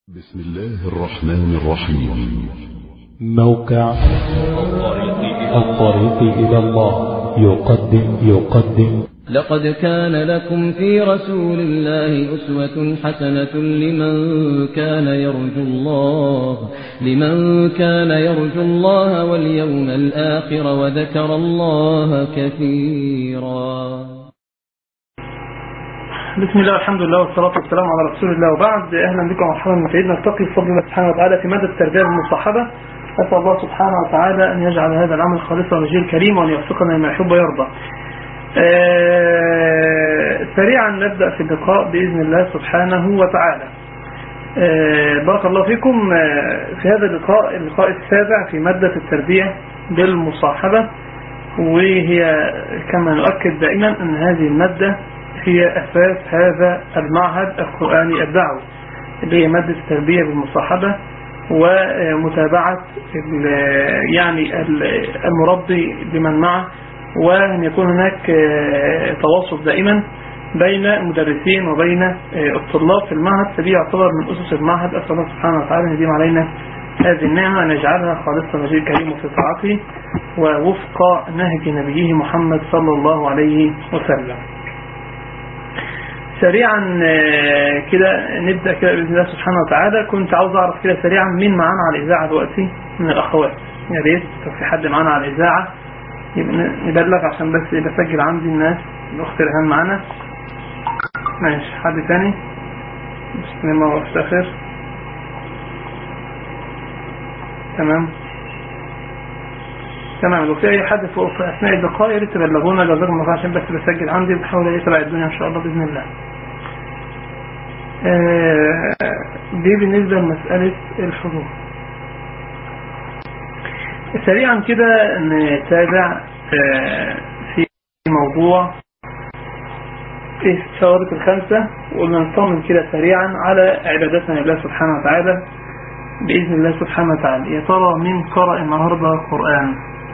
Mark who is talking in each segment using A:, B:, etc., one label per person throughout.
A: بسم الله الرحمن الرحيم
B: موقع الطريق إلى الله يقدم يقدم
C: لقد كان لكم في رسول الله أسوة حسنة لمن كان يرجو الله لمن كان يرجو الله واليوم الآخر وذكر الله كثيرا
D: بسم الله والحمد لله والصلاة والسلام على رسول الله وبعد أهلا بكم ومرحبا من سيدنا نلتقي بفضل الله سبحانه وتعالى في مدى التربية المصاحبة أسأل الله سبحانه وتعالى أن يجعل هذا العمل خالصا وجه الكريم وأن يوفقنا لما يحب ويرضى آه سريعا نبدأ في اللقاء بإذن الله سبحانه وتعالى آه بارك الله فيكم آه في هذا اللقاء اللقاء السابع في مادة التربية بالمصاحبة وهي كما نؤكد دائما أن هذه المادة هي أساس هذا المعهد القرآني الدعوي اللي هي مادة التربية بالمصاحبة ومتابعة يعني المربي بمن معه وأن يكون هناك تواصل دائما بين المدرسين وبين الطلاب في المعهد فدي يعتبر من أسس المعهد أسأل الله سبحانه وتعالى أن يديم علينا هذه النعمة أن يجعلها خالصة وجه الكريم في طاعته ووفق نهج نبيه محمد صلى الله عليه وسلم سريعا كده نبدأ كده بإذن الله سبحانه وتعالى كنت عاوز أعرف كده سريعا مين معانا على الإذاعة دلوقتي من الأخوات يا ريت لو في حد معانا على الإذاعة نبلغ عشان بس بسجل عندي الناس الأخت رهان معانا ماشي حد تاني بسم الله وافتخر تمام تمام لو في اي حد في اثناء اللقاء يا ريت تبلغونا جزاكم الله عشان بس بسجل عندي بحاول ايه تبع الدنيا ان شاء الله باذن الله. آه دي بالنسبه لمساله الحضور. سريعا كده نتابع آه في موضوع في الثوابت الخمسه ونطمن كده سريعا على عبادتنا لله سبحانه وتعالى باذن الله سبحانه وتعالى. يا ترى مين قرأ النهارده القرآن؟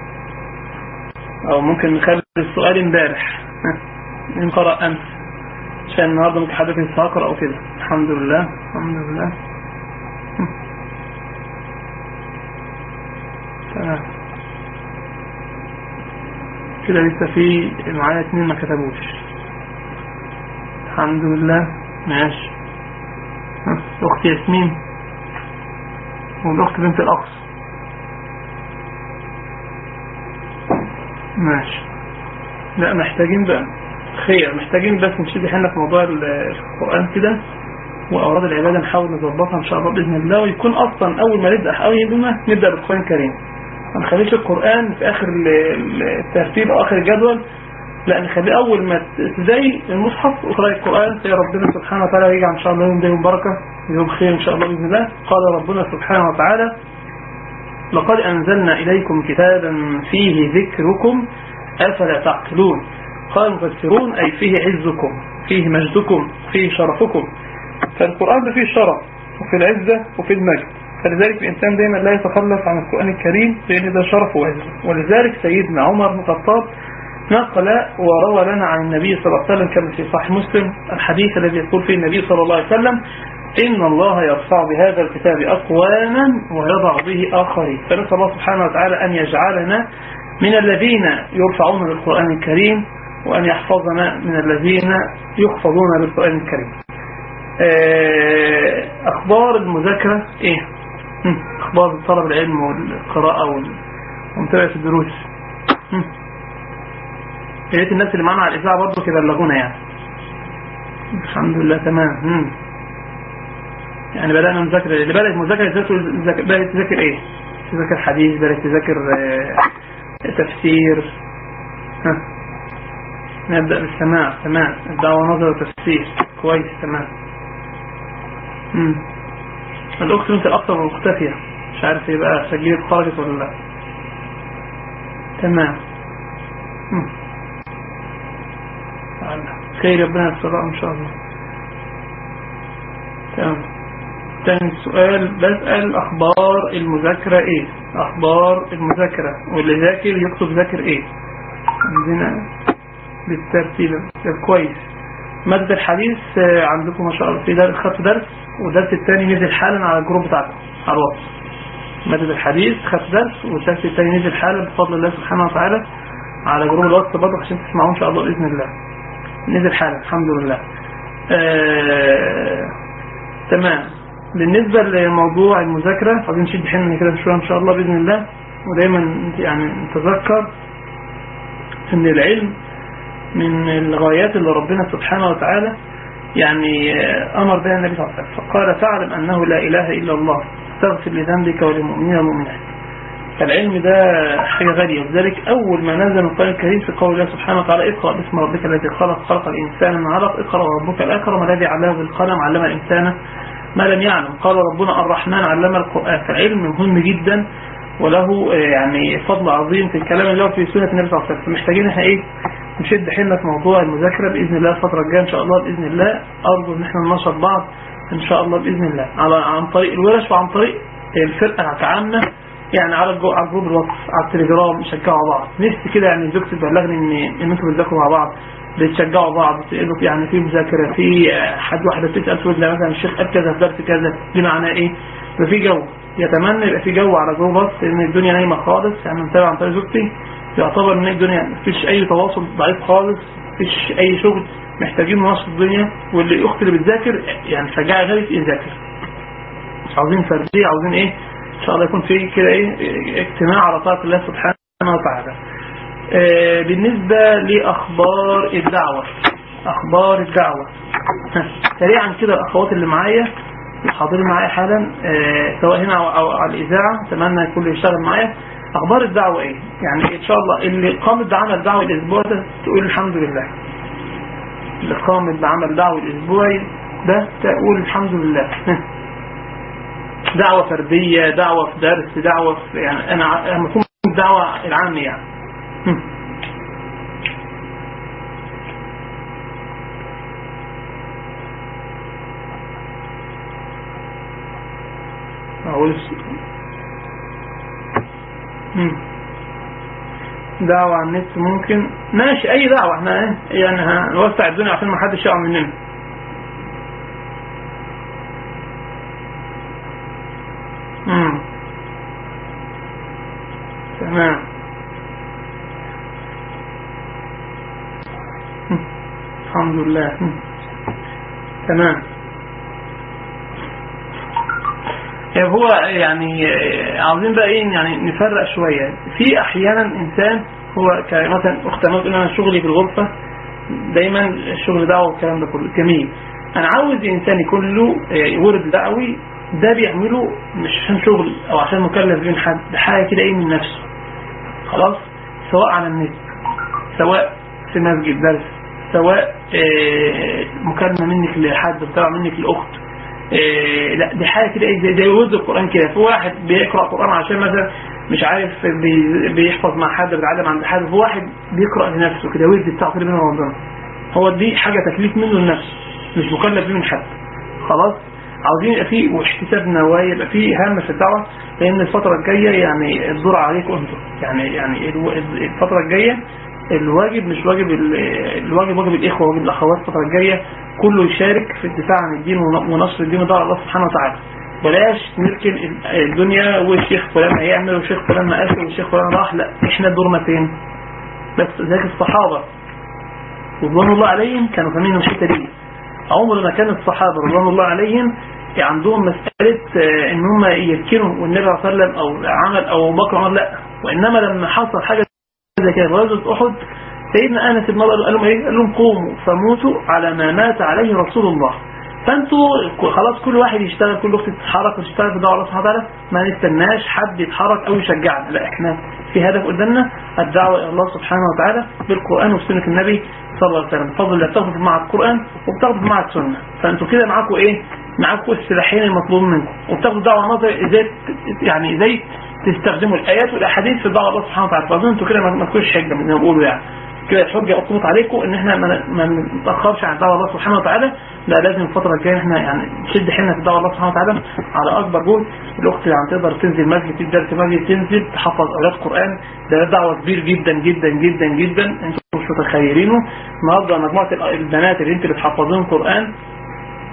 D: او ممكن نخلي السؤال امبارح من قرأ امس عشان النهارده ممكن حد ينسى اقرا او كده الحمد لله الحمد لله تمام كده لسه في معايا اتنين ما كتبوش الحمد لله ماشي اختي ياسمين والاخت بنت الاقصى ماشي لا محتاجين بقى خير محتاجين بس نشد حنا في موضوع القرآن كده وأوراد العبادة نحاول نظبطها إن شاء الله بإذن الله ويكون أصلا أول ما نبدأ أول يوم نبدأ بالقرآن الكريم ما نخليش القرآن في آخر الترتيب أو آخر الجدول لا نخليه أول ما زي المصحف اقرأ القرآن يا ربنا سبحانه وتعالى ويجعل إن شاء الله يوم ده يوم بركة يوم خير إن شاء الله بإذن الله قال ربنا سبحانه وتعالى لقد أنزلنا إليكم كتابا فيه ذكركم أفلا تعقلون قال المفسرون أي فيه عزكم فيه مجدكم فيه شرفكم فالقرآن ده فيه الشرف وفي العزة وفي المجد فلذلك الإنسان دايما لا يتخلص عن القرآن الكريم لأن ده شرف وعزة ولذلك سيدنا عمر بن الخطاب نقل وروى لنا عن النبي صلى الله عليه وسلم كما في صحيح مسلم الحديث الذي يقول فيه النبي صلى الله عليه وسلم إن الله يرفع بهذا الكتاب أقواما ويضع به آخرين فنسأل الله سبحانه وتعالى أن يجعلنا من الذين يرفعون بالقرآن الكريم وأن يحفظنا من الذين يحفظون بالقرآن الكريم أخبار المذاكرة إيه أخبار طلب العلم والقراءة ومتابعة الدروس يا ريت الناس اللي معنا على الإذاعة برضه كده بلغونا يعني الحمد لله تمام يعني بدأنا نذاكر اللي بدأت مذاكرة بدأت تذاكر ايه تذاكر حديث بدأت تذاكر تفسير ها نبدأ بالسماع سماع الدعوة نظر وتفسير كويس تمام امم الأخت بنت الأكثر مختفية مش عارف ايه بقى سجلت خرجت ولا لا تمام مم. خير ربنا يستر ان شاء الله تمام تاني سؤال بسأل أخبار المذاكرة إيه أخبار المذاكرة واللي ذاكر يكتب ذاكر إيه عندنا بالترتيب كويس مادة الحديث عندكم ما شاء الله في درس خدت درس والدرس الثاني نزل حالا على الجروب بتاعكم على الواتس مادة الحديث خدت درس والدرس الثاني نزل حالا بفضل الله سبحانه وتعالى على جروب الواتس برضه عشان تسمعوه ان شاء الله باذن الله نزل حالا الحمد لله آه... تمام بالنسبة لموضوع المذاكرة عايزين نشد حيلنا كده شوية ان شاء الله باذن الله ودايما يعني نتذكر ان العلم من الغايات اللي ربنا سبحانه وتعالى يعني امر بها النبي صلى الله عليه وسلم فقال فاعلم انه لا اله الا الله استغفر لذنبك وللمؤمنين والمؤمنات فالعلم ده حاجة غالية لذلك أول ما نزل القرآن الكريم في قول الله سبحانه وتعالى اقرأ باسم ربك الذي خلق خلق الإنسان من علق اقرأ ربك الأكرم الذي علمه بالقلم علم الإنسان ما لم يعلم قال ربنا الرحمن علم القرآن فالعلم مهم جدا وله يعني فضل عظيم في الكلام اللي هو في سنة النبي صلى الله عليه وسلم محتاجين احنا ايه نشد حيلنا في موضوع المذاكرة بإذن الله الفترة الجاية إن شاء الله بإذن الله أرجو إن احنا ننشط بعض إن شاء الله بإذن الله على عن طريق الورش وعن طريق الفرقة كعامة يعني على الجو على جروب الواتس على التليجرام يشجعوا بعض نفسي كده يعني زوجتي تبلغني ان ان انتوا بتذاكروا مع بعض بتشجعوا بعض بتقولوا يعني في مذاكره في حد واحده بتسال تقول لها مثلا الشيخ قال كذا في درس كذا دي معناه ايه؟ يبقى في جو يتمنى يبقى في جو على جروب واتس لان الدنيا نايمه خالص يعني متابع عن طريق زوجتي يعتبر ان الدنيا مفيش اي تواصل ضعيف خالص مفيش اي شغل محتاجين ننشط الدنيا واللي الاخت اللي بتذاكر يعني شجعها غيرك يذاكر مش عاوزين فرديه عاوزين ايه ان شاء الله يكون في كده ايه اجتماع على طاعه الله سبحانه وتعالى آه بالنسبه لاخبار الدعوه اخبار الدعوه سريعا كده الاخوات اللي معايا حاضرين معايا حالا آه سواء هنا أو, او على الاذاعه اتمنى الكل يشتغل معايا اخبار الدعوه ايه يعني ان شاء الله اللي قامت بعمل دعوه الاسبوع ده تقول الحمد لله اللي قامت بعمل دعوه الاسبوعي ده تقول الحمد لله دعوة فردية دعوة في درس دعوة في يعني أنا مفهوم الدعوة العامة يعني أقول دعوة على النت ممكن ماشي أي دعوة احنا يعني هنوسع الدنيا عشان ما حدش يقع مننا امم تمام الحمد لله تمام هو يعني عاوزين بقى ايه يعني نفرق شوية في احيانا انسان هو مثلا اخت انا انا شغلي في الغرفة دايما الشغل دعوة والكلام ده كله جميل انا عاوز انسان يكون له ورد دعوي ده بيعمله مش عشان شغل او عشان مكلف بين حد ده حاجه كده ايه من نفسه خلاص سواء على النت سواء في مسجد درس سواء مكالمه منك لحد بتابع منك لاخت لا دي حاجه كده ايه زي ورد القران كده في واحد بيقرا قران عشان مثلا مش عارف بيحفظ مع حد بيتعلم عند حد في واحد بيقرا لنفسه كده ورد بتاعه كده بينه وبين هو دي حاجه تكليف منه لنفسه مش مكلف بيه من حد خلاص عاوزين يبقى في واحتساب نوايا يبقى في هم في الدعوه لان الفتره الجايه يعني الدور عليكم انتم يعني يعني الفتره الجايه الواجب مش واجب الواجب واجب الاخوه واجب الاخوات الفتره الجايه كله يشارك في الدفاع عن الدين ونصر الدين ودعوه الله سبحانه وتعالى بلاش نركن الدنيا والشيخ فلان هيعمل والشيخ فلان ما قال والشيخ فلان راح لا احنا دورنا فين بس ذاك الصحابه رضوان الله عليهم كانوا فاهمين الحته دي عمر ما كان الصحابة رضوان الله عليهم عندهم مسألة ان هم يركنوا والنبي صلى الله عليه وسلم او عمل او بكر عمر لا وانما لما حصل حاجة زي كده غزوة احد سيدنا انس بن الله قال لهم ايه؟ قال لهم قوموا فموتوا على ما مات عليه رسول الله فانتوا خلاص كل واحد يشتغل كل اخت تتحرك وتشتغل في دعوه الله سبحانه وتعالى ما نستناش حد يتحرك او يشجعنا لا احنا في هدف قدامنا الدعوه الى الله سبحانه وتعالى بالقران وسنه النبي صلى الله عليه وسلم بفضل الله بتاخدوا مع القران وبتاخدوا مع السنه فانتوا كده معاكم ايه؟ معاكم السلاحين المطلوب منكم وبتاخدوا دعوه نظري ازاي يعني ازاي تستخدموا الايات والاحاديث في دعوه الله سبحانه وتعالى فاظن انتوا كده ما تكونش حجه زي ما بيقولوا يعني كده الحجه اقومت عليكم ان احنا ما نتاخرش عن دعوه الله سبحانه وتعالى لا لازم الفتره الجايه احنا يعني نشد حيلنا في دعوه الله سبحانه وتعالى على اكبر جهد الاخت اللي عم تقدر تنزل مسجد تقدر في مسجد تنزل تحفظ اولاد قران ده دعوه كبير جدا جدا جدا جدا انتم مش متخيلينه النهارده مجموعه البنات اللي انت بتحفظين قران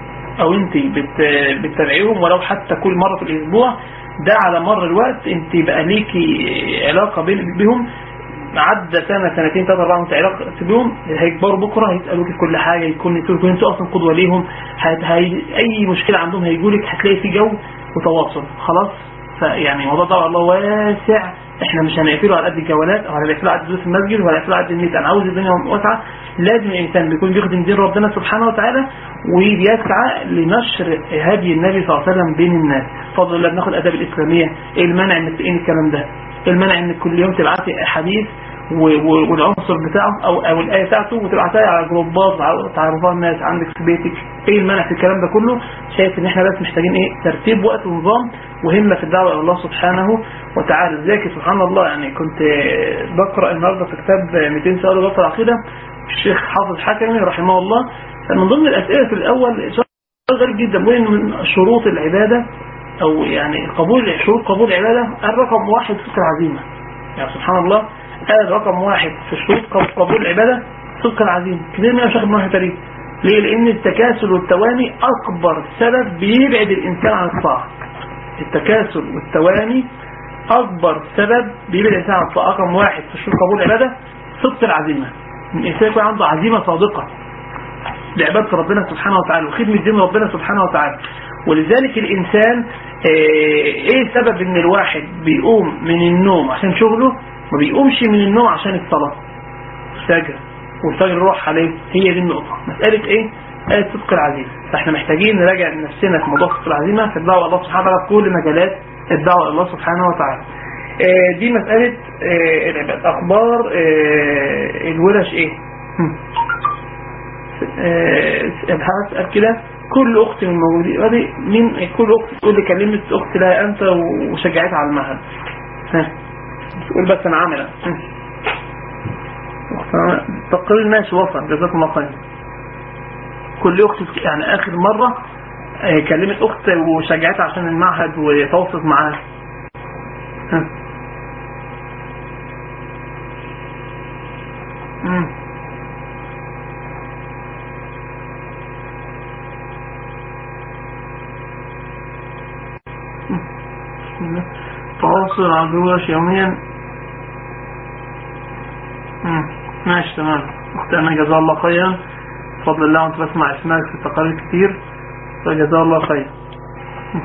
D: او انت بت بتتابعيهم ولو حتى كل مرة في الاسبوع ده على مر الوقت انت بقى ليكي علاقة بين- بهم عدى سنة سنتين ثلاثة أربعة وانت علاقة بهم هيكبروا بكرة هيسألوك في كل حاجة يكون تكون انتوا أصلا قدوة ليهم هت- هي أي مشكلة عندهم هيجولك هتلاقي في جو وتواصل خلاص فيعني موضوع دعوة الله واسع احنا مش هنقفله على قد الجوالات او هنقفله على قد دروس المسجد ولا هنقفله على قد النت انا عاوز الدنيا واسعه لازم الانسان بيكون بيخدم دين ربنا سبحانه وتعالى وبيسعى لنشر هدي النبي صلى الله عليه وسلم بين الناس فضل الله بناخد الاداب الاسلاميه ايه المانع انك تقين الكلام ده ايه المانع انك كل يوم تبعتي حديث و- و- والعنصر بتاعه او او الايه بتاعته وتبعتها على جروبات على- تعرفها الناس عندك في بيتك ايه المانع في الكلام ده كله شايف ان احنا بس محتاجين ايه ترتيب وقت ونظام وهمه في الدعوه الى الله سبحانه وتعالى ذاك سبحان الله يعني كنت بقرا النهارده في كتاب 200 سؤال وغلط العقيده الشيخ حافظ حكمي رحمه الله فمن ضمن الاسئله في الاول سؤال غريب جدا بيقول ان من شروط العباده او يعني قبول شروط قبول العباده الرقم واحد صدق العزيمه يعني سبحان الله قال رقم واحد في شروط قبول العبادة صدق العزيمة كتير من شيخ ابن وحي ليه لأن التكاسل والتواني أكبر سبب بيبعد الإنسان عن الطاعة التكاسل والتواني أكبر سبب بيبعد الإنسان عن الطاعة رقم واحد في شروط قبول العبادة صدق العزيمة الإنسان يكون عنده عزيمة صادقة لعبادة ربنا سبحانه وتعالى وخدمة دين ربنا سبحانه وتعالى ولذلك الإنسان آه، إيه سبب إن الواحد بيقوم من النوم عشان شغله ما بيقومش من النوم عشان الصلاة الفجر والفجر يروح عليه هي دي النقطة مسألة إيه؟ مسألة صدق العزيمة فإحنا محتاجين نراجع نفسنا في موضوع صدق العزيمة في الدعوة الله سبحانه وتعالى في كل مجالات الدعوة الله سبحانه وتعالى آه، دي مسألة آه، العباد أخبار آه، الورش إيه؟ هم. ابحث اسال كده كل اخت من الموجودين ادي مين كل اخت تقول لي كلمه اخت لها انت وشجعتها على المهد ها تقول بس انا عامله ها. أخت- تقرير ماشي وصل جزاكم الله خير كل اخت يعني اخر مره آه، كلمت اخت وشجعتها عشان المعهد وتواصلت معاها ها. مم. تواصل على الورش يوميا مم. ماشي تمام اختي انا جزاها الله خيرا بفضل الله وانت بسمع اسمائك في التقارير كتير فجزاها الله خير مم.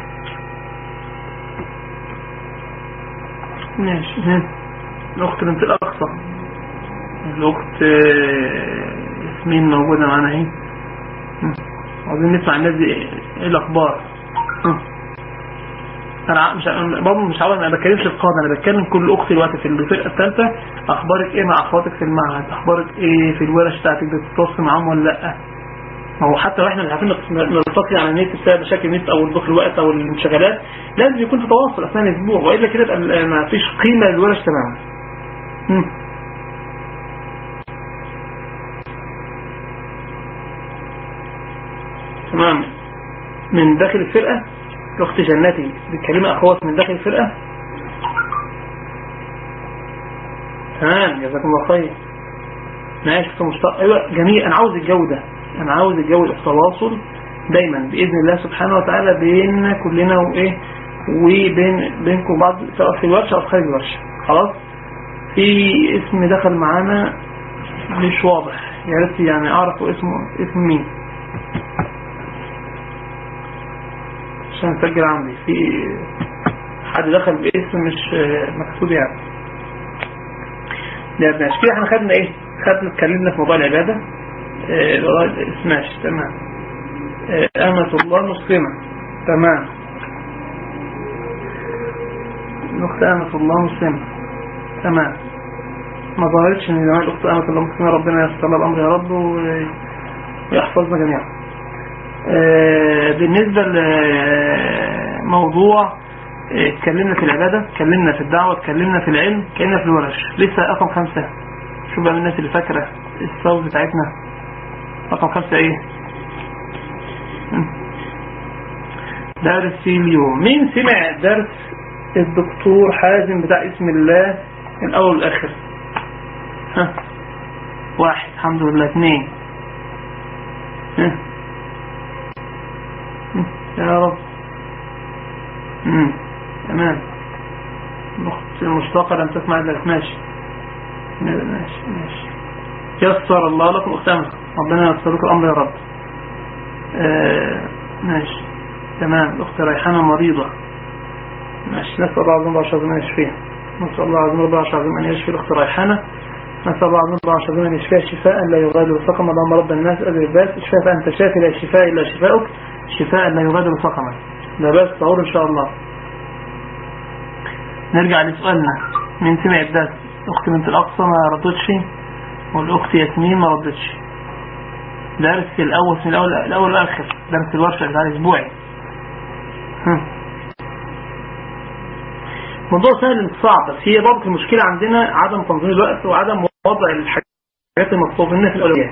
D: ماشي مم. الاخت بنت الاقصى الاخت آه، ياسمين موجودة معانا اهي مم. عاوزين نسمع الناس دي ايه إيه الاخبار مم. انا ع- مش ع- برضه مش عاوز انا بتكلمش القاده انا بتكلم كل اخت دلوقتي في الفرقه الثالثه اخبارك ايه مع اخواتك في المعهد اخبارك ايه في الورش بتاعتك بتتواصل معاهم ولا لا ما هو حتى لو احنا مش عارفين نت- نلتقي على النت بسبب مشاكل النت او ضيق الوقت او الانشغالات لازم يكون في تواصل اثناء الاسبوع والا كده يبقى ال- ما فيش قيمه للورش تماما مم. تمام من داخل الفرقه الاخت جناتي بتكلمي اخوات من داخل الفرقه تمام جزاكم الله خير ماشي في مشتاق ايوه جميل انا عاوز الجو ده انا عاوز الجو ده التواصل دايما باذن الله سبحانه وتعالى بيننا كلنا وايه وبين بينكم وبعض سواء في الورشه او خارج الورشه خلاص في اسم دخل معانا مش واضح يا ريت يعني اعرف اسمه اسم مين عشان اسجل عندي في حد دخل باسم مش مكتوب يعني ده ماشي كده احنا خدنا ايه خدنا اتكلمنا في موضوع العبادة اه لغاية ماشي تمام اه أمة الله مسلمة تمام الأخت أمة الله مسلمة تمام ما ظهرتش ان زمان الأخت أمة الله مسلمة ربنا يستر لها الأمر يا رب و- ويحفظنا جميعا اه بالنسبة لموضوع اه، اتكلمنا في العبادة اتكلمنا في الدعوة اتكلمنا في العلم اتكلمنا في الورش لسه رقم خمسة شوف بقى من الناس اللي فاكرة الصوت بتاعتنا رقم خمسة ايه مم. درس اليوم مين سمع درس الدكتور حازم بتاع اسم الله الاول والاخر ها واحد الحمد لله اثنين ها يا رب امم تمام الاخت مشتاقه لم تسمع ذلك ماشي ماشي ماشي يسر الله لكم اخت امل ربنا ييسر لكم الامر يا رب آه ماشي تمام الاخت ريحانه مريضه ماشي نسال الله عز وجل ان يشفيها نسال الله عز وجل ان يشفي الاخت ريحانه نسأل الله عز وجل أن يشفيها شفاء لا يغادر سقما اللهم رب الناس أذر الباس اشفاء فأنت شافي لا شفاء إلا شفاءك شفاء لا يغادر سقما لا باس طهور إن شاء الله نرجع لسؤالنا مين سمع الدرس أختي بنت الأقصى ما ردتش والأخت ياسمين ما ردتش درس الأول من الأول الأول والآخر درس الورشة بتاع الأسبوعي موضوع سهل مش صعب بس هي برضه المشكلة عندنا عدم تنظيم الوقت وعدم وضع الحاجات المطلوب منها في الأولويات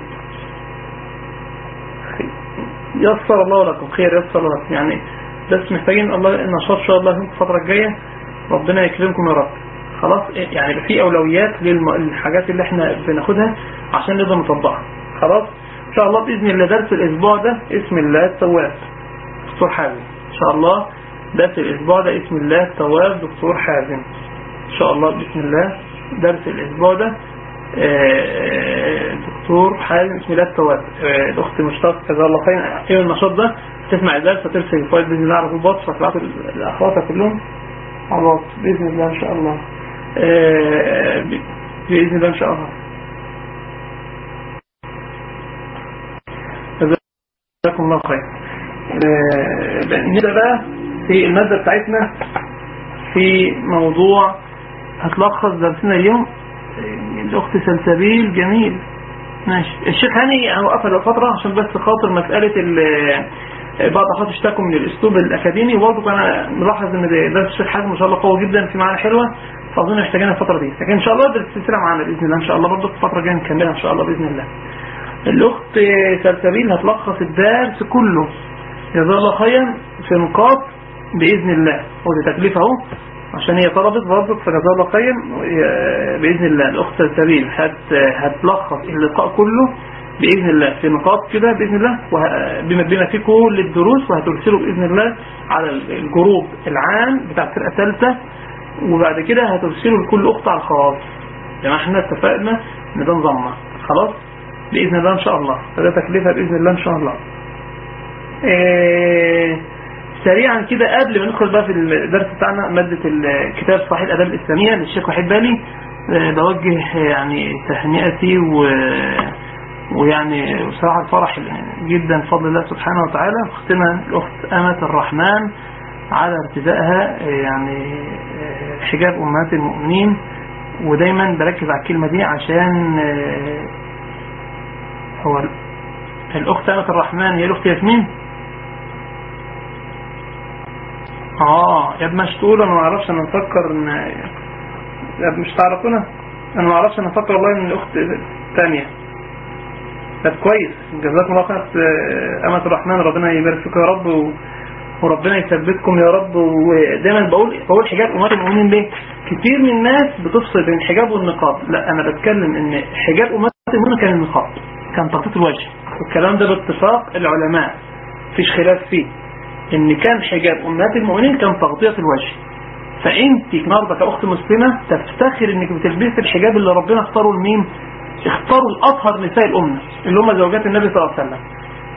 D: يسر الله لكم خير يسر الله لكم يعني بس محتاجين الله النشاط إن شاء الله في الفترة الجاية ربنا يكرمكم يا رب خلاص يعني يبقى في أولويات للحاجات اللي احنا بناخدها عشان نقدر نطبقها خلاص إن شاء الله بإذن الله درس الأسبوع ده اسم الله التواب دكتور حازم إن شاء الله درس الأسبوع ده اسم الله التواب دكتور حازم إن شاء الله بإذن الله درس الأسبوع ده دكتور حازم اسم الله التواب الأخت مشتاق جزاها الله خير ايه النشاط ده تسمع الدرس وترسل الفايل بإذن الله على الباص فتبعته لأخواتها كلهم خلاص بإذن الله إن شاء الله بإذن الله إن شاء الله جزاكم الله خير نبدأ بقى في المادة بتاعتنا في موضوع هتلخص درسنا اليوم الأخت سلسبيل جميل ماشي الشيخ هاني وقف الفترة عشان بس خاطر مسألة بعض أخوات اشتكوا من الأسلوب الأكاديمي وبرضه أنا ملاحظ إن درس الشيخ حازم ما شاء الله قوي جدا في معانا حلوة فأظن محتاجين الفترة دي لكن إن شاء الله درس السلسلة معانا بإذن الله إن شاء الله برضه الفترة الجاية نكملها إن شاء الله بإذن الله الأخت سلسبيل هتلخص الدرس كله جزاه الله خيرا في نقاط بإذن الله ودي تكليف اهو عشان هي طلبت برضه فجزاه الله خيرا بإذن الله الأخت سبيل هت هتلخص اللقاء كله بإذن الله في نقاط كده بإذن الله بما بما فيه كل الدروس وهترسله بإذن الله على الجروب العام بتاع الفرقة الثالثة وبعد كده هترسله لكل أخت على الخاص زي ما احنا اتفقنا ان ده نظامنا خلاص بإذن الله إن شاء الله فده تكليفها بإذن الله إن شاء الله إيه سريعا كده قبل ما ندخل بقى في الدرس بتاعنا مادة الكتاب صحيح الأداب الإسلامية للشيخ وحيد بالي أه بوجه يعني تهنئتي و ويعني بصراحة الفرح جدا بفضل الله سبحانه وتعالى اختنا الأخت أمة الرحمن على ارتدائها يعني حجاب أمهات المؤمنين ودايما بركز على الكلمة دي عشان هو الأخت أمة الرحمن هي الأخت ياسمين اه يا ابن مشتول انا ما اعرفش انا مفكر ان يا مش تعرفونا انا ما اعرفش انا مفكر والله ان الاخت ثانيه طب كويس جزاكم الله خير امة الرحمن ربنا يبارك فيكم يا رب و... وربنا يثبتكم يا رب ودايما بقول بقول حجاب امهات المؤمنين ليه؟ كتير من الناس بتفصل بين الحجاب والنقاب لا انا بتكلم ان حجاب امهات المؤمنين كان النقاب كان تغطيه الوجه والكلام ده باتفاق العلماء مفيش خلاف فيه ان كان حجاب امهات المؤمنين كان تغطية الوجه فانت النهارده كاخت مسلمة تفتخر انك بتلبسي الحجاب اللي ربنا اختاره لمين اختاروا الاطهر نساء الامة اللي هم زوجات النبي صلى الله عليه وسلم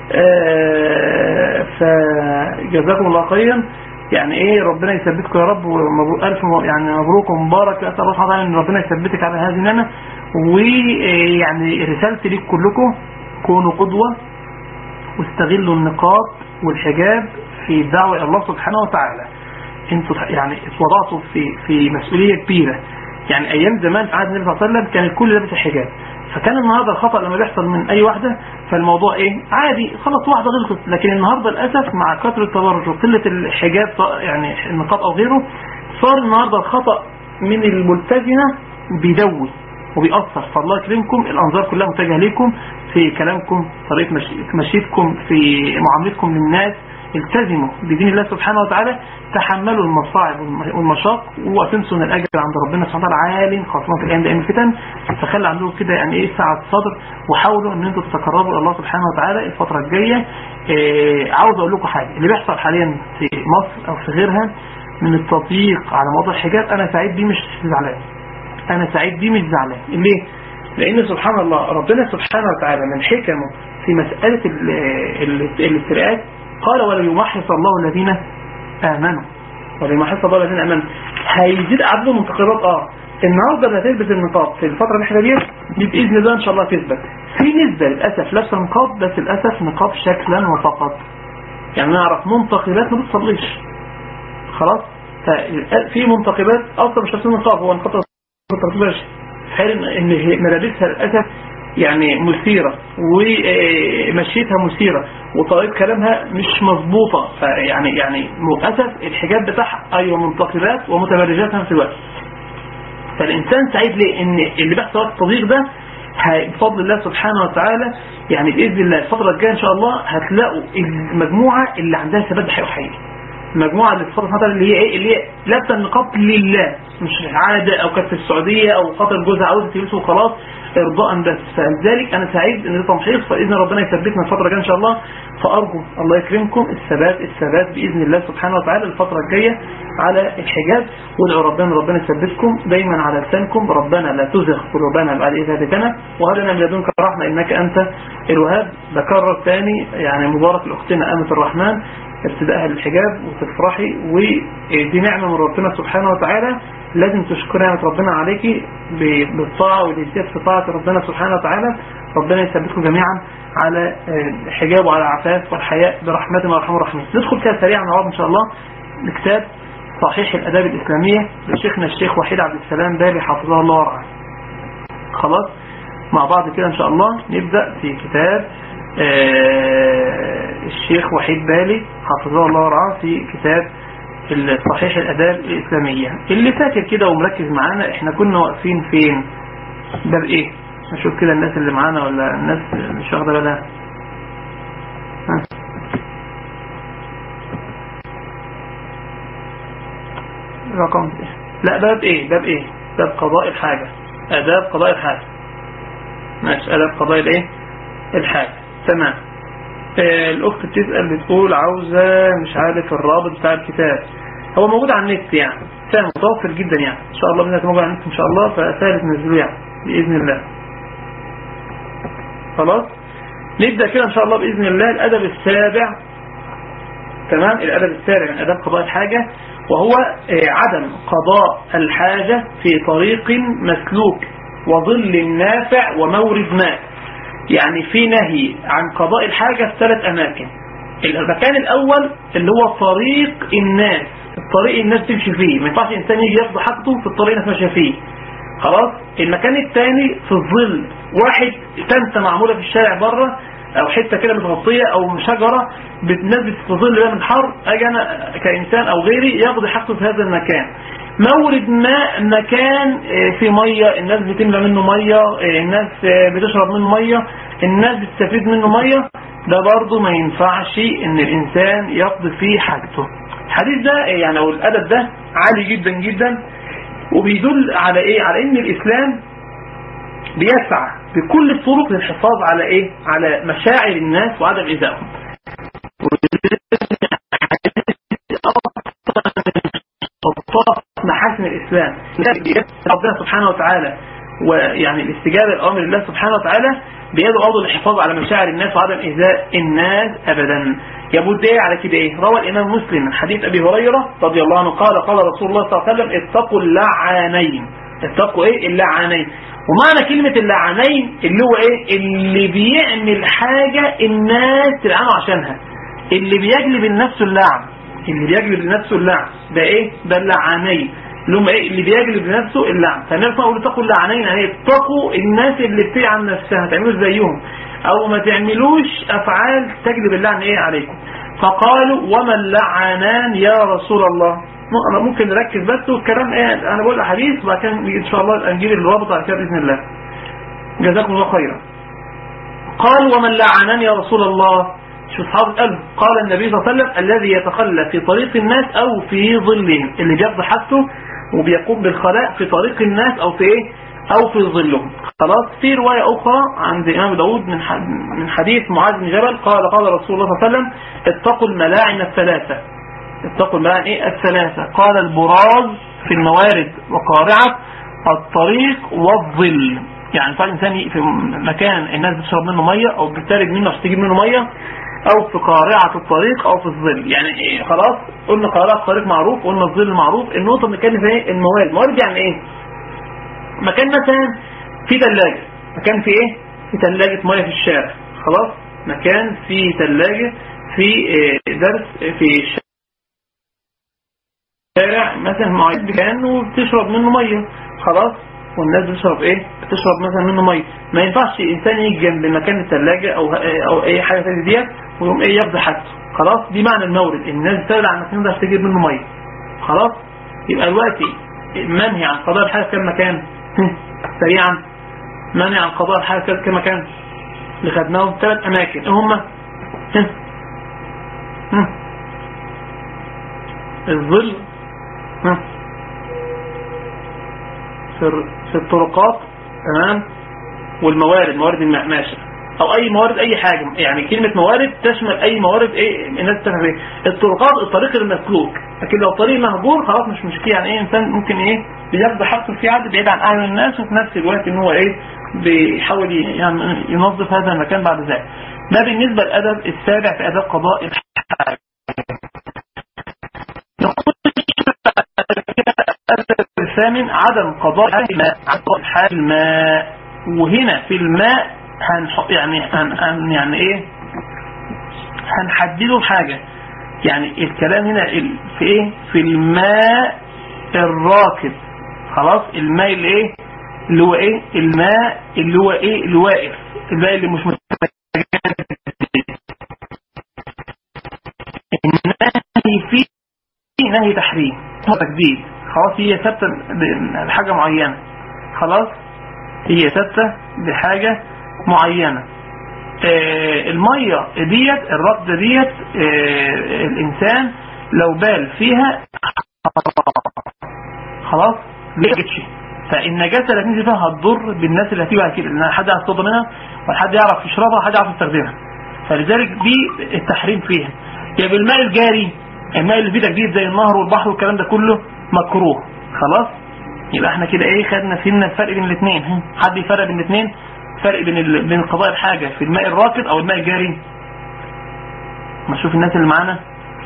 D: آه فجزاكم الله خيرا يعني ايه ربنا يثبتكم يا رب الف يعني مبروك ومبارك اسال الله سبحانه ان ربنا يثبتك على هذه النعمه ويعني رسالتي ليك كلكم كونوا قدوه واستغلوا النقاط والحجاب في الدعوة إلى الله سبحانه وتعالى انتوا يعني اتوضعتوا في في مسؤولية كبيرة يعني أيام زمان في عهد النبي صلى الله عليه وسلم كان الكل لابس الحجاب فكان النهارده الخطأ لما بيحصل من أي واحدة فالموضوع إيه عادي خلاص واحدة غلطت لكن النهارده للأسف مع كثرة التبرج وقلة الحجاب يعني النقاط أو غيره صار النهارده الخطأ من الملتزمة بيدوي وبيأثر فالله يكرمكم الأنظار كلها متجهة ليكم في كلامكم طريقة مشيتكم في معاملتكم للناس التزموا بدين الله سبحانه وتعالى تحملوا المصاعب والمشاق وتنسوا ان الاجر عند ربنا سبحانه وتعالى عال خاصه في الايام دي أيام الفتن فخلي عندكم كده يعني ايه سعه صدر وحاولوا ان انتم تتقربوا الى الله سبحانه وتعالى الفتره الجايه إيه عاوز اقول لكم حاجه اللي بيحصل حاليا في مصر او في غيرها من التضييق على موضوع الحجاب انا سعيد بيه مش زعلان انا سعيد بيه مش زعلان ليه لان سبحان الله ربنا سبحانه وتعالى من حكمه في مساله ال- ال- الافتراءات قال وليمحص الله الذين امنوا وليمحص الله الذين امنوا هيزيد عدد منتقبات اه النهارده اللي هتلبس النقاب في الفتره اللي احنا ديت دي باذن الله ان شاء الله تثبت في نسبه للاسف لابسه نقاب بس للاسف نقاب شكلا وفقط يعني نعرف منتقبات ما بتصليش خلاص ف- في منتقبات اصلا مش لابسين نقاب هو نقاب ما بتصليش حال ان إن هي ملابسها للاسف يعني مثيرة ومشيتها مثيرة وطريقة كلامها مش مظبوطة فيعني يعني للأسف الحجاب بتاعها أيوة منتقبات ومتبرجات في نفس الوقت فالإنسان سعيد ليه إن اللي بيحصل وقت التضييق ده هي- بفضل الله سبحانه وتعالى يعني بإذن الله الفترة الجاية إن شاء الله هتلاقوا المجموعة اللي عندها ثبات ده حقيقي المجموعة اللي في فترة اللي هي ايه اللي هي لابسه النقاب لله مش عادة او كانت في السعودية او خاطر جوزها عاوز تلبسه وخلاص ارضاء بس فلذلك انا سعيد ان ده تمحيص فاذن ربنا يثبتنا الفترة الجاية ان شاء الله فارجو الله يكرمكم الثبات الثبات باذن الله سبحانه وتعالى الفترة الجاية على الحجاب وادعوا ربنا ربنا يثبتكم دايما على لسانكم ربنا لا تزغ قلوبنا بعد اذ هديتنا وهب لنا من لدنك رحمة انك انت الوهاب بكرر تاني يعني مبارك لاختنا امة الرحمن ابتدائها للحجاب وتفرحي ودي نعمة من ربنا سبحانه وتعالى لازم تشكر نعمة ربنا عليكي ب- بالطاعة والازدياد في طاعة ربنا سبحانه وتعالى ربنا يثبتكم جميعا على آه، الحجاب وعلى العفاف والحياء برحمته وارحمه الراحمين ندخل كده سريعا مع بعض ان شاء الله لكتاب صحيح الاداب الاسلامية لشيخنا الشيخ وحيد عبد السلام بالي حفظه الله ورعاه خلاص مع بعض كده ان شاء الله نبدأ في كتاب آه، الشيخ وحيد بالي حفظه الله ورعاه في كتاب صحيح الاداب الاسلامية اللي فاكر كده ومركز معانا احنا كنا واقفين فين ده بايه نشوف كده الناس اللي معانا ولا الناس مش واخده بالها ها. رقم إيه؟ لا باب ايه باب ايه باب قضاء الحاجة اداب قضاء الحاجة ماشي اداب قضاء الايه الحاجة تمام آه، الاخت بتسأل بتقول عاوزة مش عارف الرابط بتاع الكتاب هو موجود على النت يعني سهل متوفر جدا يعني ان شاء الله باذن الله موجود على النت ان شاء الله فسهل تنزلوه يعني باذن الله خلاص نبدأ كده ان شاء الله باذن الله الادب السابع تمام الادب السابع من اداب قضاء الحاجة وهو آه، عدم قضاء الحاجة في طريق مسلوك وظل نافع ومورد ماء يعني في نهي عن قضاء الحاجة في ثلاث أماكن المكان الأول اللي هو طريق الناس الطريق الناس تمشي فيه ما ينفعش إنسان يجي ياخد حاجته في الطريق الناس ماشية فيه خلاص المكان الثاني في الظل واحد تنسى معمولة في الشارع بره او حته كده متغطيه او شجره بتنزل في ظل بقى من حر اجي انا كانسان او غيري ياخد حاجته في هذا المكان مورد ماء مكان آه، فيه ميه الناس بتملى منه ميه آه، الناس آه، بتشرب منه ميه الناس بتستفيد منه ميه ده برضه ما ينفعش ان الانسان يقضي فيه حاجته الحديث ده آه، يعني او الادب ده عالي جدا جدا وبيدل على ايه على ان الاسلام بيسعى بكل الطرق للحفاظ على ايه على مشاعر الناس وعدم ايذائهم خطاط محاسن الاسلام ربنا سبحانه وتعالى ويعني الاستجابه لامر الله سبحانه وتعالى بيدعو برضه للحفاظ على مشاعر الناس وعدم ايذاء الناس ابدا يبود ايه على كده ايه روى الامام مسلم من حديث ابي هريره رضي الله عنه قال قال رسول الله صلى الله عليه وسلم اتقوا اللعانين اتقوا ايه اللعانين ومعنى كلمة اللعانين اللي هو ايه اللي بيعمل حاجة الناس تلعنه عشانها اللي بيجلب لنفسه اللعن اللي بيجلب لنفسه اللعن ده ايه ده اللعانين اللي هم ايه اللي بيجلب لنفسه اللعن فالنبي صلى الله عليه وسلم اتقوا اللعانين يعني اتقوا الناس اللي بتلعن نفسها تعملوا زيهم او ما تعملوش افعال تجلب اللعن ايه عليكم فقالوا وما اللعانان يا رسول الله انا ممكن نركز بس والكلام ايه انا بقول احاديث وبعد كده ان شاء الله نجيب الرابط على كده باذن الله جزاكم الله خيرا قال ومن لعنان يا رسول الله شوف اصحابه قال قال النبي صلى الله عليه وسلم الذي يتخلى في طريق الناس او في ظلهم اللي بيقضي حاجته وبيقوم بالخلاء في طريق الناس او في ايه او في ظلهم خلاص في رواية اخرى عند امام داود من من حديث معاذ بن جبل قال قال رسول الله صلى الله عليه وسلم اتقوا الملاعن الثلاثة اتقوا الملاعن ايه الثلاثة قال البراز في الموارد وقارعة الطريق والظل يعني فعلا انسان في مكان الناس بتشرب منه ميه او بتتارج منه عشان تجيب منه ميه او في قارعة الطريق او في الظل يعني إيه خلاص قلنا قارعة الطريق معروف قلنا الظل معروف النقطة بنتكلم في ايه الموارد الموارد يعني ايه مكان مثلا في ثلاجة مكان في ايه في ثلاجة ميه في الشارع خلاص مكان في ثلاجة في درس في الشارع مثلا معيد مكان وبتشرب منه ميه خلاص والناس بتشرب ايه بتشرب مثلا منه ميه ما ينفعش انسان يجي جنب مكان الثلاجه او او اي حاجه ثانيه ديت ويقوم ايه يقضي حاجته خلاص دي معنى المورد الناس بتبعد عن المكان ده عشان تجيب منه ميه خلاص يبقى دلوقتي منهي عن قضاء الحاجه في كم مكان سريعا منهي عن قضاء الحاجه في كم مكان اللي خدناهم ثلاث اماكن ايه هم الظل في الطرقات تمام والموارد موارد المعماشة او اي موارد اي حاجة يعني كلمة موارد تشمل اي موارد ايه الناس تفهم ايه الطرقات الطريق المسلوك لكن لو طريق مهجور خلاص مش مشكلة يعني ايه انسان ممكن ايه بياخد حقه في عدد بعيد عن اعين الناس وفي نفس الوقت ان هو ايه بيحاول يعني ينظف هذا المكان بعد ذلك ده بالنسبة للادب السابع في اداب قضاء الحاجة الثامن عدم قضاء الماء عدم حال الماء وهنا في الماء هنح... يعني هن... هن... يعني ايه هنحدده حاجة يعني الكلام هنا في ايه في الماء الراكد خلاص الماء اللي ايه اللي هو ايه الماء اللي هو ايه اللي واقف الماء اللي مش النهي فيه نهي تحريم تجديد خلاص هي ثابته بحاجة معينة خلاص هي ثابته بحاجة معينة آه المية ديت الرد ديت آه الإنسان لو بال فيها خلاص لقيتش فالنجاسة اللي هتنزل فيها هتضر بالناس اللي هتيجي كده لأن حد يعرف يصطاد منها ولا حد يعرف يشربها ولا حد يعرف يستخدمها فلذلك دي التحريم فيها يا بالماء الجاري الماء اللي فيه تجديد زي النهر والبحر والكلام ده كله مكروه خلاص يبقى احنا كده ايه خدنا فهمنا الفرق بين الاثنين حد يفرق بين الاثنين فرق بين ال... بين قضاء الحاجة في الماء الراكد او الماء الجاري ما نشوف الناس اللي معانا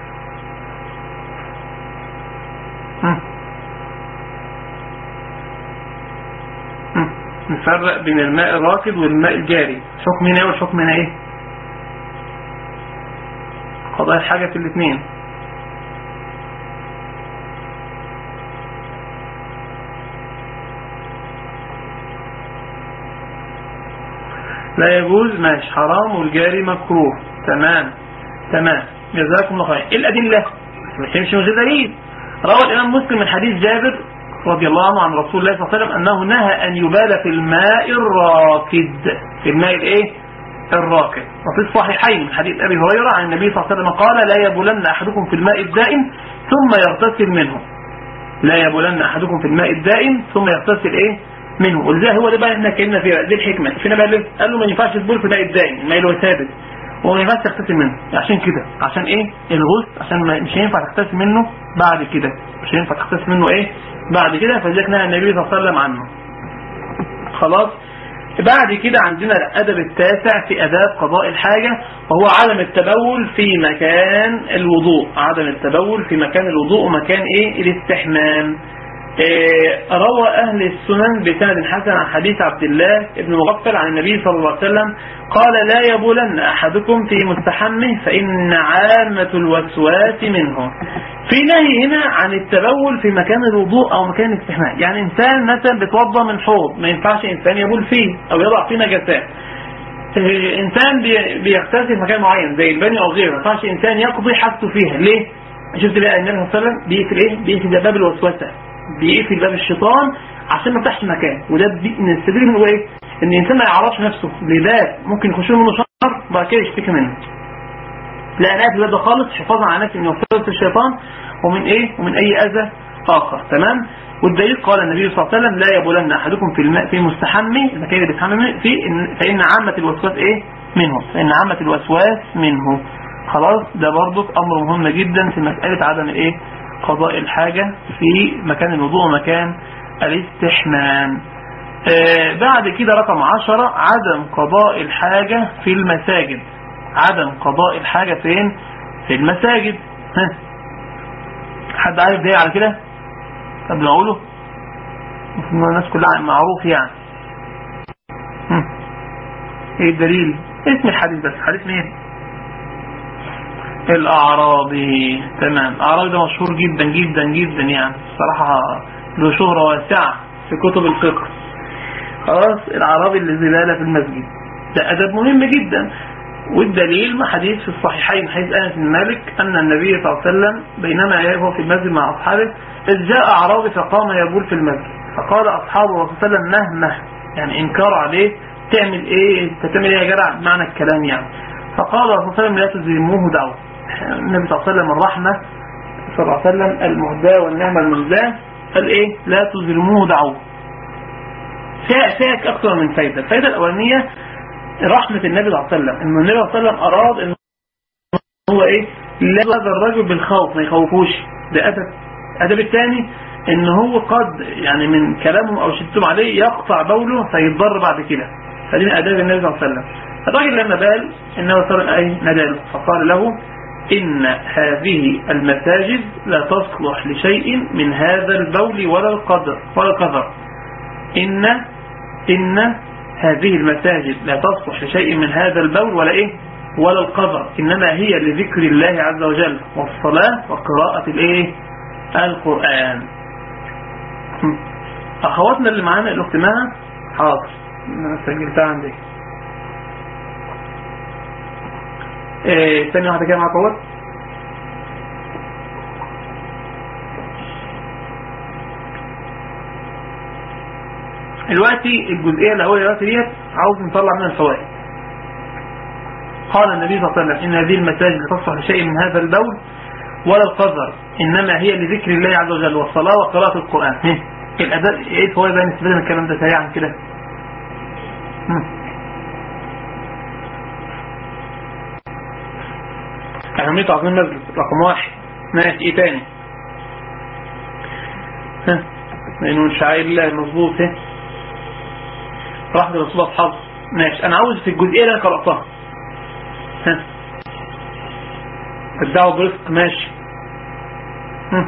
D: نفرق بين الماء الراكد والماء الجاري حكم هنا والحكم هنا ايه قضاء الحاجة في الاثنين لا يجوز ماشي حرام والجاري مكروه تمام تمام جزاكم الله خير ايه الادله مش من غير دليل روى الامام مسلم من حديث جابر رضي الله عنه عن رسول الله صلى الله عليه وسلم انه نهى ان يبال في الماء الراكد في الماء الايه الراكد وفي الصحيحين من حديث ابي هريره عن النبي صلى الله عليه وسلم قال لا يبولن احدكم في الماء الدائم ثم يغتسل منه لا يبولن احدكم في الماء الدائم ثم يغتسل ايه منه وازاي هو ده بقى احنا اتكلمنا فيها دي الحكمه فينا بقى ليه قال له ما ينفعش تبول في الماء الدائم الماء اللي هو ثابت وما ينفعش تغتسل منه عشان كده عشان ايه الغسل عشان ما مش هينفع تغتسل منه بعد كده مش هينفع تغتسل منه ايه بعد كده فلذلك نهى النبي صلى الله عليه وسلم عنه خلاص بعد كده عندنا الأدب التاسع في أداب قضاء الحاجة وهو عدم التبول في مكان الوضوء عدم التبول في مكان الوضوء ومكان إيه الاستحمام إيه روى أهل السنن بسند حسن عن حديث عبد الله بن مغفل عن النبي صلى الله عليه وسلم قال لا يبولن أحدكم في مستحمه فإن عامة الوسواس منه في نهي هنا عن التبول في مكان الوضوء أو مكان الاستحمام يعني إنسان مثلا بيتوضى من حوض ما ينفعش إنسان يبول فيه أو يضع فيه نجاسات إيه إنسان بيغتسل في مكان معين زي البني أو غيره ما ينفعش إنسان يقضي حاجته فيها ليه؟ شفت بقى النبي صلى الله عليه وسلم بيقفل إيه؟ بيقفل باب الوسوسة بيقفل باب الشيطان عشان ما يفتحش مكان وده نستدل منه ايه؟ ان الانسان ما يعرفش نفسه لباب ممكن يخش منه شر بعد كده يشتكي منه لا انا قافل ده خالص حفاظا على نفسي من وسوسه الشيطان ومن ايه ومن اي اذى اخر تمام والدليل قال النبي صلى الله عليه وسلم لا يبولن احدكم في الماء في مستحمي المكان اللي بيستحمى فيه إن- فان عامه الوسواس ايه منه فان عامه الوسواس منه خلاص ده برضك امر مهم جدا في مساله عدم الايه قضاء الحاجه في مكان الوضوء ومكان الاستحمام آه بعد كده رقم عشرة عدم قضاء الحاجة في المساجد عدم قضاء الحاجة فين في المساجد ها حد عارف ده على كده قبل ما اقوله المفروض الناس كلها معروف يعني هم. ايه الدليل اسم الحديث بس حديث مين الاعرابي تمام الاعرابي ده مشهور جدا جدا جدا يعني الصراحة له شهرة واسعة في كتب الفقه خلاص الأعرابي اللي زبالة في المسجد ده أدب مهم جدا والدليل ما حديث في الصحيحين حديث أنس بن مالك أن النبي صلى الله عليه وسلم بينما يهو في المسجد مع أصحابه إذ جاء أعرابي فقام يبول في المسجد فقال أصحابه الرسول صلى الله عليه وسلم مهما يعني إنكار عليه تعمل إيه أنت تعمل إيه يا جدع معنى الكلام يعني فقال الرسول صلى الله عليه وسلم لا تزيموه دعوة النبي صلى الله عليه وسلم الرحمة صلى الله عليه وسلم المهداة والنعمة المزداة قال إيه لا تظلموه دعوة فيها فيها أكثر من فايدة الفايدة الأولانية رحمة النبي صلى الله عليه وسلم إن النبي صلى الله عليه وسلم أراد إن هو إيه لا هذا الرجل بالخوف ما يخوفوش ده أدب الأدب الثاني إن هو قد يعني من كلامهم أو شدتم عليه يقطع بوله فيتضر بعد كده فدي من آداب النبي صلى الله عليه وسلم الراجل لما بال النبي صلى الله عليه وسلم نداله فقال له إن هذه المساجد لا تصلح لشيء من هذا البول ولا القدر ولا القدر إن إن هذه المساجد لا تصلح لشيء من هذا البول ولا إيه ولا القدر إنما هي لذكر الله عز وجل والصلاة وقراءة الإيه القرآن أخواتنا اللي معانا الأخت مها حاضر أنا سجلتها عندي إيه ثانية واحدة كده مع قوات دلوقتي الجزئية الأولى دلوقتي ديت عاوز نطلع منها الفوائد قال النبي صلى الله عليه وسلم إن هذه المساجد لا تصلح لشيء من هذا البول ولا القذر إنما هي لذكر الله عز وجل والصلاة وقراءة القرآن ايه الأداء إيه الفوائد بقى نستفيد من الكلام ده سريعا كده هم. أهمية تعظيم المسجد رقم واحد ماشي إيه تاني ها لأنه من شعائر الله مظبوط ها رحمة الرسول أصحابه ماشي أنا عاوز في الجزئية اللي أنا قرأتها ها الدعوة برزق ماشي ها.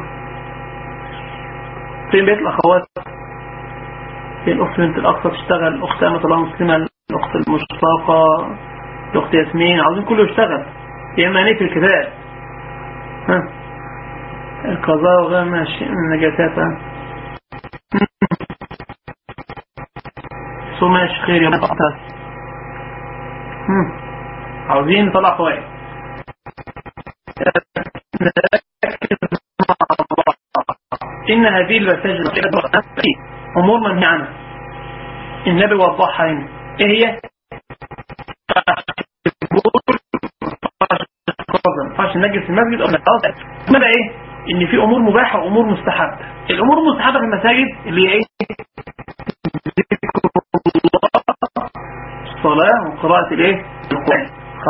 D: فين بيت الأخوات فين الأخت بنت الأقصى تشتغل الأخت أمة الله مسلمة الأخت المشتاقة الأخت ياسمين عاوزين كله يشتغل يا إما نقفل الكتاب ها القضاء وغير ماشي النجاسات ها سو ماشي خير يا مقتل عاوزين نطلع فوائد إن هذه المساجد أمور منهي عنها النبي وضحها هنا إيه هي؟ فاش نجس في المسجد أو نتعرض ماذا إيه؟ إن في أمور مباحة وأمور مستحبة الأمور المستحبة في المساجد اللي هي إيه؟ الصلاة وقراءة الايه القرآن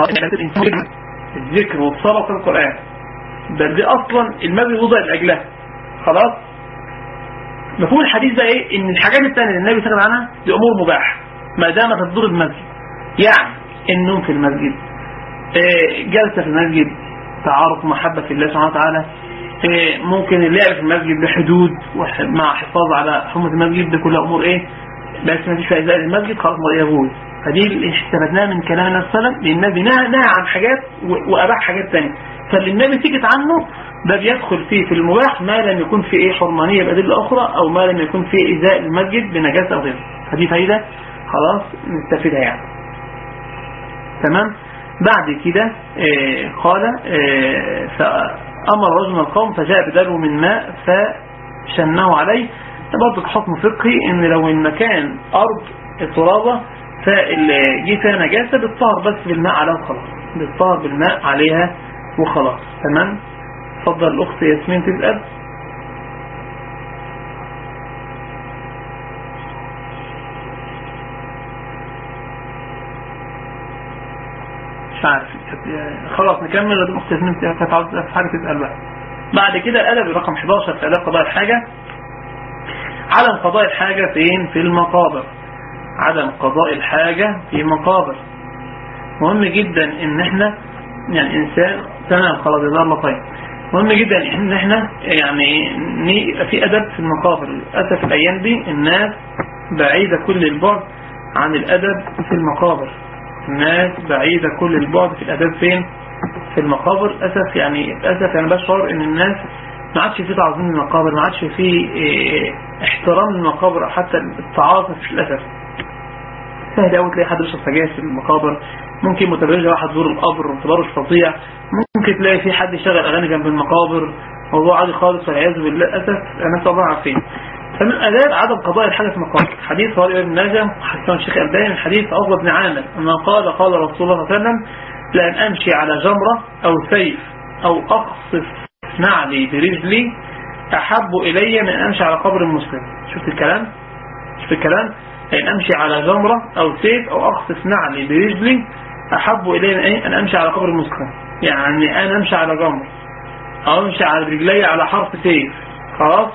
D: الذكر والصلاة في القرآن ده دي اصلا المسجد وضع لاجلها خلاص مفهوم الحديث ده ايه ان الحاجات الثانيه اللي النبي سكت عنها دي امور مباحه ما دامت تضر المسجد يعني النوم في المسجد إيه جلسه في المسجد تعارف محبه في الله سبحانه وتعالى إيه ممكن اللعب في المسجد بحدود مع حفاظ على حرمه المسجد دي كلها امور ايه بس ما فيش فيها ازاء المسجد خلاص ما يجوز فدي اللي استفدناها من كلام النبي صلى الله عليه وسلم لان النبي نهى نهى عن حاجات واباح حاجات ثانيه فاللي النبي سكت عنه ده بيدخل فيه في المباح ما لم يكن فيه ايه حرمانيه بادله اخرى او ما لم يكن فيه ايذاء المسجد بنجاسه او غيره فدي فايده خلاص نستفيدها يعني تمام بعد كده آه قال آه فامر رجل من القوم فجاء بدلو من ماء فشنه عليه برضه حكم فقهي ان لو المكان ارض ترابه فاللي جه فيها نجاسه بتطهر بس بالماء على وخلاص بتطهر بالماء عليها وخلاص تمام اتفضل الأخت ياسمين تسأل مش عارف خلاص نكمل لازم اخت ياسمين كانت عاوزة في حاجة تسأل بقى بعد كده الأدب رقم 11 في آداب قضاء الحاجة عدم قضاء الحاجة فين في المقابر عدم قضاء الحاجة في مقابر مهم جدا ان احنا يعني انسان تمام خلاص جزاه الله خير مهم جدا ان احنا يعني يبقى في ادب في المقابر للاسف الايام دي الناس بعيدة كل البعد عن الادب في المقابر الناس بعيدة كل البعد في الادب فين في المقابر للاسف يعني للاسف يعني بشعر ان الناس ما عادش في تعظيم المقابر ما عادش في إيه احترام المقابر او حتى التعاطف للاسف سهل قوي تلاقي حد بيشرب سجاير في المقابر ممكن متبرجة واحد زور القبر وتبرج فظيع ممكن تلاقي في حد يشغل اغاني جنب المقابر موضوع عادي خالص والعياذ بالله للاسف الناس طبعا عارفين فمن اداب عدم قضاء الحاجه في المقابر حديث رواه ابن نجم حسن الشيخ الباني من حديث عقبه بن عامر انه قال قال رسول الله صلى الله عليه وسلم لان امشي على جمره او سيف او اقصف نعلي برجلي احب الي من امشي على قبر المسلم شفت الكلام شفت الكلام ان امشي على جمرة او سيف او اخصف نعلي برجلي احب الي من ايه ان امشي على قبر المسلم يعني انا امشي على جمرة او امشي على رجلي على حرف سيف خلاص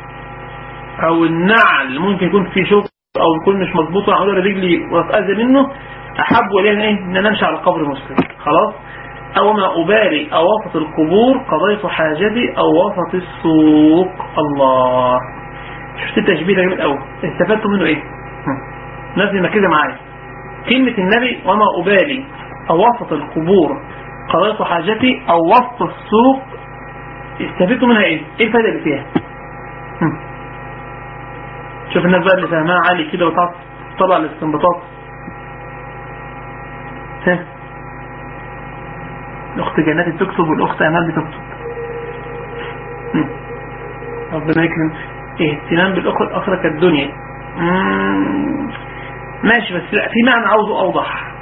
D: او النعل ممكن يكون في شوك او يكون مش مظبوط وانا اقول رجلي واتاذى منه احب الي من ايه ان انا امشي على قبر مسلم خلاص او ما ابالي او وسط القبور قضيت حاجتي او وسط السوق الله شفت التشبيه ده جميل قوي استفدت منه ايه لازم كده معايا كلمة النبي وما أبالي أو وسط القبور قضيت حاجتي أو وسط السوق استفدت منها إيه؟ إيه الفائدة اللي فيها؟ شوف الناس بقى اللي فهمها عالي كده وتعرف تطلع الاستنباطات ها الأخت جنات بتكتب والأخت أمال بتكتب ربنا يكرم اهتمام بالأخرى الآخرة كالدنيا ماشي بس لا في معنى عاوزه اوضح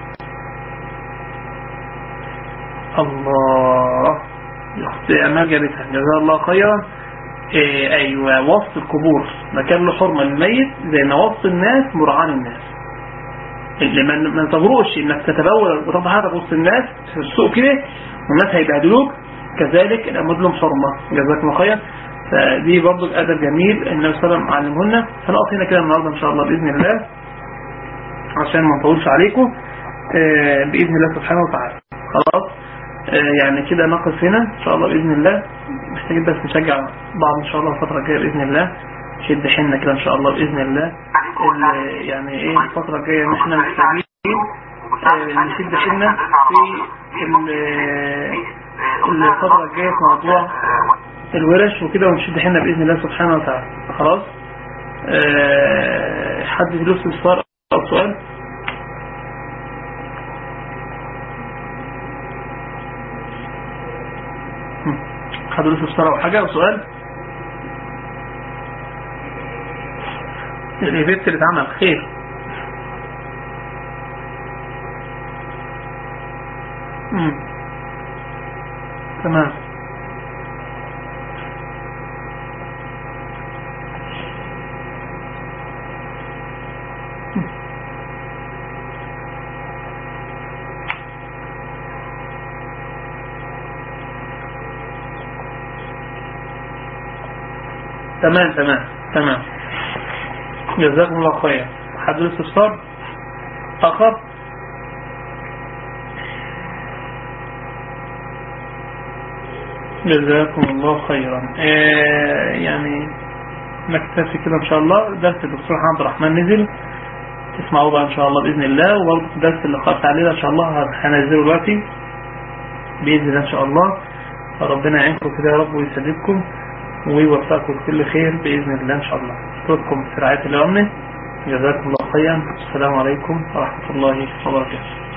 D: الله اخت امال جابتها جزاها الله خيرا إيه ايوه وسط القبور مكان له حرمه للميت زي ما وسط الناس مرعان الناس اللي ما تغروش انك تتبول وتضع حاجه وسط الناس في السوق كده والناس هيبهدلوك كذلك الامود لهم حرمه جزاكم الله خير فدي برضو الادب جميل النبي صلى الله عليه وسلم علمهن هنقف هنا كده النهارده ان شاء الله باذن الله عشان ما نطولش عليكم آه باذن الله سبحانه وتعالى خلاص آه يعني كده نقف هنا ان شاء الله باذن الله محتاجين بس نشجع بعض ان شاء الله الفتره الجايه باذن الله شد حيلنا كده ان شاء الله باذن الله يعني ايه الفتره الجايه ان احنا محتاجين آه نشد حيلنا في الفتره الجايه في موضوع الورش وكده ونشد حيلنا باذن الله سبحانه وتعالى خلاص أه حد له استفسار او سؤال حد له استفسار او حاجه او سؤال الايفنت اللي اتعمل خير امم تمام تمام تمام تمام جزاكم الله خير حد له استفسار اخر جزاكم الله خيرا آه يعني نكتفي كده ان شاء الله درس الدكتور محمد الرحمن نزل تسمعوه بقى ان شاء الله باذن الله وبرضه درس اللي قرأت عليه ان شاء الله هنزله دلوقتي باذن الله ان شاء الله فربنا يعينكم كده يا رب ويسددكم ويوفقكم بكل خير بإذن الله إن شاء الله أشكركم في رعاية الله جزاكم الله خيرا السلام عليكم ورحمة الله وبركاته